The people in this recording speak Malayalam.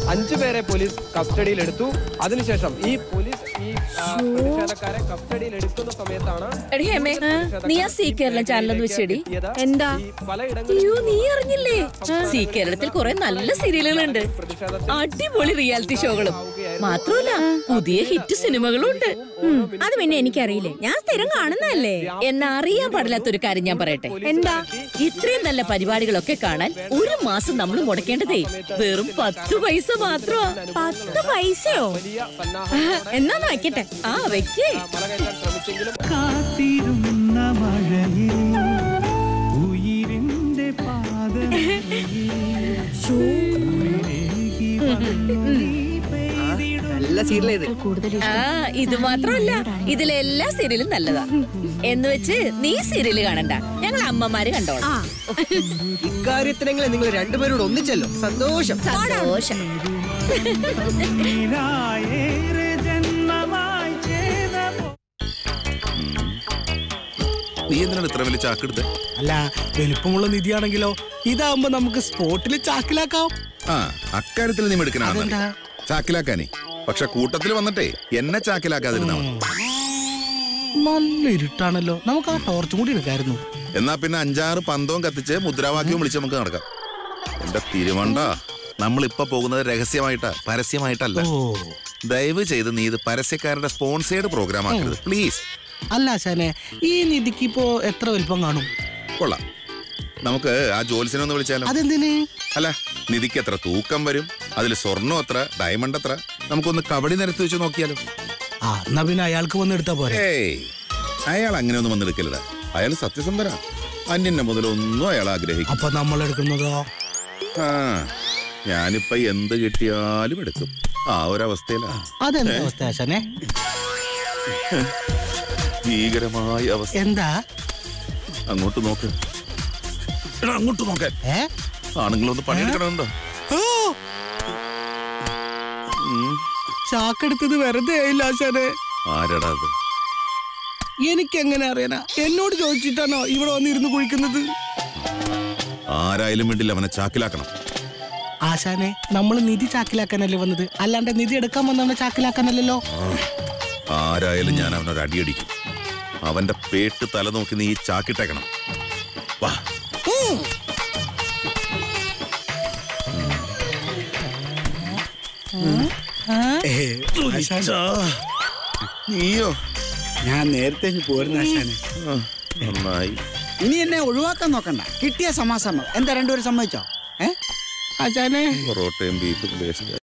അഞ്ചു പേരെ പോലീസ് കസ്റ്റഡിയിലെടുത്തു അതിനുശേഷം ഈ പോലീസ് ഈ ആ, പ്രതിഷേധക്കാരെ കസ്റ്റഡിയിൽ എടുക്കുന്ന സമയത്താണ് എടി ഹേമേ നീ ആ സി കേരളം ചാനലൊന്ന് വെച്ചേടി എന്താ ഈ പലയിടങ്ങളിലും അയ്യോ നീ അറിഞ്ഞില്ലേ സി കേരളത്തിൽ കുറെ നല്ല സീരിയലുകളുണ്ട് അടിപൊളി റിയാലിറ്റി ഷോകളും മാത്രമല്ല പുതിയ ഹിറ്റ് സിനിമകളും ഉണ്ട് ഉം, അത് പിന്നെ എനിക്കറിയില്ലേ ഞാൻ സ്ഥിരം കാണുന്നതല്ലേ എന്നാ അറിയാൻ പാടില്ലാത്തൊരു കാര്യം ഞാൻ പറയട്ടെ എന്താ ഇത്രയും നല്ല പരിപാടികളൊക്കെ കാണാൻ ഒരു മാസം നമ്മൾ മുടക്കേണ്ടതേ വെറും പത്ത് പൈസ മാത്രമാ പത്ത് പൈസയോ വലിയ സന്നാഹം എന്നാന്ന് വെക്കട്ടെ ആ വെക്കേ മല കയറ്റാൻ ശ്രമിച്ചെങ്കിലും കാത്തിരുന്ന മഴയിൽ ഉയിരിന്റെ നല്ല സീരിയൽ ഇത് ആ ഇത് മാത്രമല്ല ഇതിലെ എല്ലാ സീരിയലും നല്ലതാ എന്ന് വെച്ച് നീ സീരിയല് കാണണ്ട ഞങ്ങൾ അമ്മമാര് കണ്ടോളാം ആ ഇക്കാര്യത്തിനെങ്കിലും നിങ്ങൾ രണ്ടുപേരോട് ഒന്നിച്ചല്ലോ സന്തോഷം സന്തോഷം ഏറെ ജന്മമായി ചെയ്ത നീ എന്തിനാണ് ഇത്ര വലിയ ചാക്കെടുത്ത് അല്ല വലിപ്പമുള്ള നിധിയാണെങ്കിലോ ഇതാവുമ്പോ നമുക്ക് സ്പോട്ടിൽ ചാക്കിലാക്കാം ആ അക്കാര്യത്തിൽ നീ എടുക്കണ അതെന്താ? ചാക്കിലാക്കാനേ പക്ഷെ കൂട്ടത്തിൽ വന്നിട്ടേ എന്നെ ചാക്കിലാക്കാതിരുന്നാ മതി. നല്ല ഇരുട്ടാണല്ലോ നമുക്ക് ആ ടോർച്ചും കൂടി എടുക്കായിരുന്നു എന്നാ പിന്നെ അഞ്ചാറ് പന്തവും കത്തിച്ച് മുദ്രാവാക്യവും വിളിച്ച് നമുക്ക് നടക്കാം എന്റെ തിരുവണ്ട നമ്മളിപ്പോ പോകുന്നത് രഹസ്യമായിട്ടാ പരസ്യമായിട്ടല്ല ഓ ദയവ് ചെയ്ത് നീ ഇത് പരസ്യക്കാരുടെ സ്പോൺസേഡ് പ്രോഗ്രാം ആക്കരുത് പ്ലീസ് അല്ല ആശാനെ ഈ നിധിക്ക് ഇപ്പോ എത്ര വലിപ്പം കാണും കൊള്ളാം നമുക്ക് ആ ജോത്സ്യനെ ഒന്ന് വിളിച്ചാലോ അതെന്തിന് അല്ല നിധിക്ക് എത്ര തൂക്കം വരും അതിൽ സ്വർണം എത്ര ഡയമണ്ട് എത്ര നമുക്കൊന്ന് കബഡി നിരത്തി വെച്ച് നോക്കിയാലോ ആ എന്നാ പിന്നെ അയാൾക്ക് വന്ന് എടുത്താ പോരെ ഏയ് അയാൾ അങ്ങനെ ഒന്നും വന്നെടുക്കില്ലടാ അയാൾ സത്യസന്ധനാ അന്യന്റെ മുതലൊന്നും അയാൾ ആഗ്രഹിക്കും അപ്പൊ നമ്മൾ എടുക്കുന്നതോ ആ ഞാനിപ്പോ എന്ത് കിട്ടിയാലും എടുക്കും ആ ഒരവസ്ഥയിലാ അതെന്താ അവസ്ഥ ആശാനെ ഭീകരമായ അവസ്ഥ എന്താ അങ്ങോട്ട് നോക്ക് എടാ, അങ്ങോട്ട് നോക്കാൻ ഏ ആണുങ്ങളൊന്ന് പണിയെടുക്കണമെന്നുണ്ടോ ഓ ചാക്കെടുത്തത് വെറുതെ ആയില്ല ആശാനെ ആരടാ അത് എനിക്ക് എങ്ങനെ അറിയാനാ എന്നോട് ചോദിച്ചിട്ടാണോ ഇവിടെ വന്നിരുന്ന് കുഴിക്കുന്നത് ആരായാലും വേണ്ടില്ല അവനെ ചാക്കിലാക്കണം ആശാനെ നമ്മൾ നിധി ചാക്കിലാക്കാനല്ലേ വന്നത് അല്ലാണ്ട് നിധി എടുക്കാൻ വന്നവനെ ചാക്കിലാക്കാനല്ലല്ലോ ആരായാലും ഞാൻ അവനൊരു അടിയടിക്കും അവന്റെ പേട്ട് തല നോക്കി നീ ചാക്കിട്ടേക്കണം വാ നീയോ ഞാൻ നേരത്തെ ഇങ്ങ് പോരുന്ന ആശാനെ ആ, നന്നായി ഇനി എന്നെ ഒഴിവാക്കാൻ നോക്കണ്ട കിട്ടിയ സമാസമം എന്താ രണ്ടുപേരും സമ്മതിച്ചോ ഏ ആശാനെ പൊറോട്ടയും ബീഫും വേസ്റ്റ്